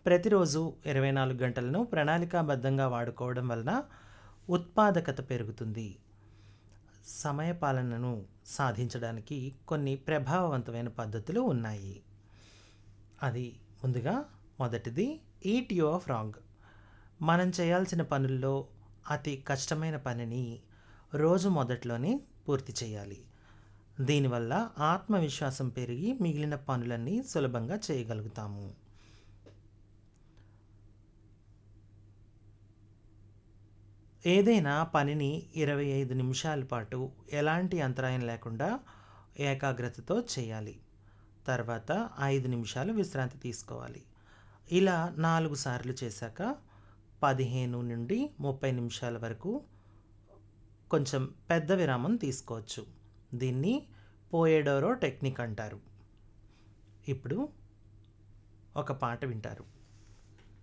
ప్రతిరోజు ఇరవై నాలుగు గంటలను ప్రణాళికాబద్ధంగా వాడుకోవడం వలన ఉత్పాదకత పెరుగుతుంది సమయపాలనను సాధించడానికి కొన్ని ప్రభావవంతమైన పద్ధతులు ఉన్నాయి అది ముందుగా మొదటిది ఈట్ యు ఆఫ్ రాంగ్ మనం చేయాల్సిన పనుల్లో అతి కష్టమైన పనిని రోజు మొదట్లోనే పూర్తి చేయాలి దీనివల్ల ఆత్మవిశ్వాసం పెరిగి మిగిలిన పనులన్నీ సులభంగా చేయగలుగుతాము ఏదైనా పనిని ఇరవై ఐదు నిమిషాల పాటు ఎలాంటి అంతరాయం లేకుండా ఏకాగ్రతతో చేయాలి తర్వాత ఐదు నిమిషాలు విశ్రాంతి తీసుకోవాలి ఇలా నాలుగు సార్లు చేశాక పదిహేను నుండి ముప్పై నిమిషాల వరకు కొంచెం పెద్ద విరామం తీసుకోవచ్చు దీన్ని పోయేడోరో టెక్నిక్ అంటారు ఇప్పుడు ఒక పాట వింటారు